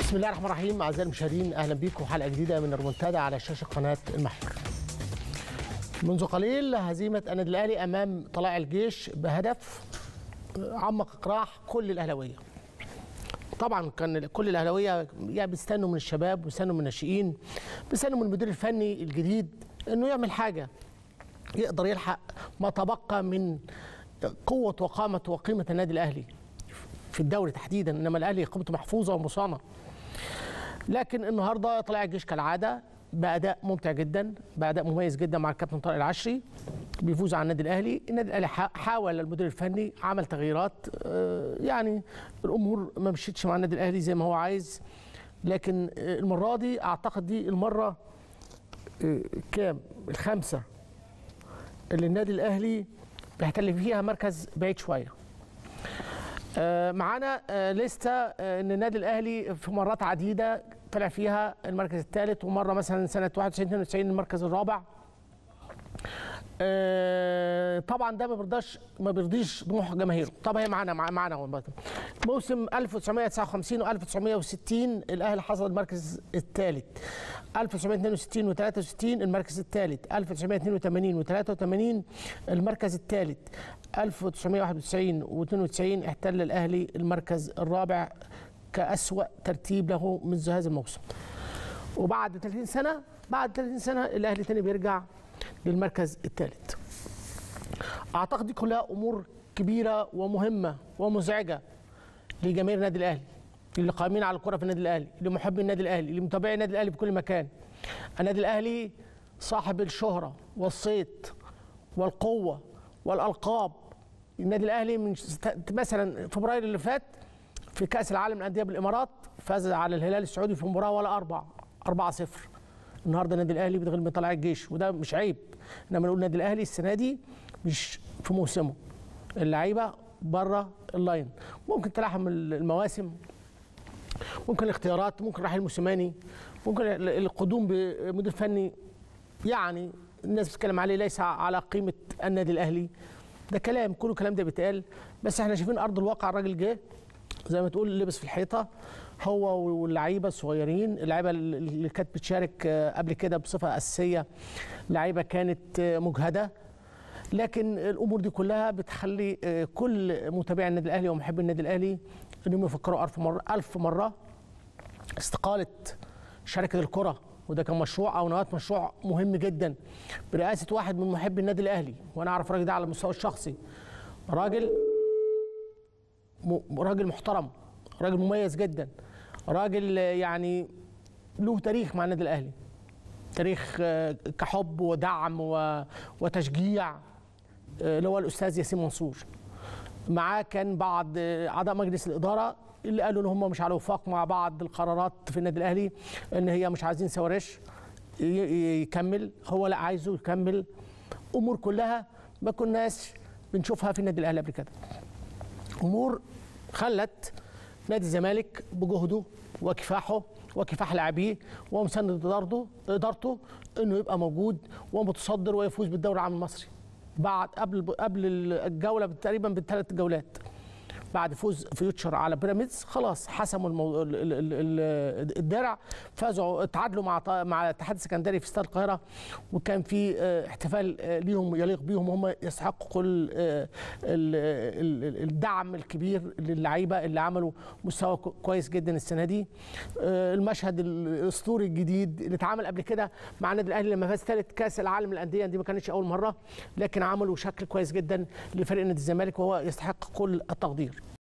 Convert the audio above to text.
بسم الله الرحمن الرحيم اعزائي المشاهدين اهلا بكم حلقه جديده من الريمونتادا على شاشه قناه المحور. منذ قليل هزيمه النادي الاهلي امام طلائع الجيش بهدف عمق اقراح كل الاهلاويه. طبعا كان كل الاهلاويه يعني بيستنوا من الشباب وبيستنوا من الناشئين بيستنوا من المدير الفني الجديد انه يعمل حاجه يقدر يلحق ما تبقى من قوه وقامه وقيمه النادي الاهلي في الدوري تحديدا انما الاهلي قيمته محفوظه ومصانه لكن النهارده طلع الجيش كالعاده باداء ممتع جدا باداء مميز جدا مع الكابتن طارق العشري بيفوز على النادي الاهلي النادي الاهلي حاول المدير الفني عمل تغييرات يعني الامور ما مشيتش مع النادي الاهلي زي ما هو عايز لكن المره دي اعتقد دي المره كام الخامسه اللي النادي الاهلي بيحتل فيها مركز بعيد شويه معانا لسته ان النادي الاهلي في مرات عديده طلع فيها المركز الثالث ومره مثلا سنه 91 92 المركز الرابع طبعا ده ما بيرضاش ما بيرضيش طموح جماهيره طب هي معانا معانا موسم 1959 و 1960 الاهلي حصل المركز الثالث 1962 و 63 المركز الثالث 1982 و 83 المركز الثالث 1991 و 92 احتل الاهلي المركز الرابع كأسوأ ترتيب له منذ هذا الموسم وبعد 30 سنة بعد 30 سنة الأهلي تاني بيرجع للمركز الثالث أعتقد دي كلها أمور كبيرة ومهمة ومزعجة لجماهير النادي الأهلي اللي قائمين على الكرة في النادي الأهلي اللي محبين النادي الأهلي اللي متابعين النادي الأهلي في كل مكان النادي الأهلي صاحب الشهرة والصيت والقوة والألقاب النادي الأهلي من مثلا فبراير اللي فات في كأس العالم للأندية بالإمارات فاز على الهلال السعودي في مباراة ولا أربع 4 0 النهارده النادي الأهلي بيتغلب من طلائع الجيش وده مش عيب إنما نقول النادي الأهلي السنة دي مش في موسمه اللعيبة بره اللاين ممكن تلاحم المواسم ممكن الاختيارات ممكن رحيل موسيماني ممكن القدوم بمدير فني يعني الناس بتتكلم عليه ليس على قيمة النادي الأهلي ده كلام كله كلام ده بيتقال بس احنا شايفين ارض الواقع الراجل جه زي ما تقول لبس في الحيطه هو واللعيبه الصغيرين اللعيبه اللي كانت بتشارك قبل كده بصفه اساسيه لعيبه كانت مجهده لكن الامور دي كلها بتخلي كل متابعي النادي الاهلي ومحبي النادي الاهلي انهم يفكروا ألف مره ألف مره استقاله شركه الكره وده كان مشروع او نواه مشروع مهم جدا برئاسه واحد من محبي النادي الاهلي وانا اعرف الراجل ده على المستوى الشخصي راجل راجل محترم راجل مميز جدا راجل يعني له تاريخ مع النادي الاهلي تاريخ كحب ودعم وتشجيع اللي هو الاستاذ ياسين منصور معاه كان بعض اعضاء مجلس الاداره اللي قالوا ان هم مش على وفاق مع بعض القرارات في النادي الاهلي ان هي مش عايزين سواريش يكمل هو لا عايزه يكمل امور كلها ما كناش بنشوفها في النادي الاهلي قبل كده امور خلت نادي الزمالك بجهده وكفاحه وكفاح لاعبيه ومساند ادارته ادارته انه يبقى موجود ومتصدر ويفوز بالدوري العام المصري بعد قبل قبل الجوله تقريبا بالثلاث جولات بعد فوز فيوتشر على بيراميدز خلاص حسموا المو... الدرع فازوا تعادلوا مع مع الاتحاد السكندري في استاد القاهره وكان في احتفال ليهم يليق بيهم هم يستحقوا كل الدعم الكبير للعيبه اللي عملوا مستوى كويس جدا السنه دي المشهد الاسطوري الجديد اللي اتعمل قبل كده مع النادي الاهلي لما فاز ثالث كاس العالم للانديه دي ما كانتش اول مره لكن عملوا شكل كويس جدا لفريق نادي الزمالك وهو يستحق كل التقدير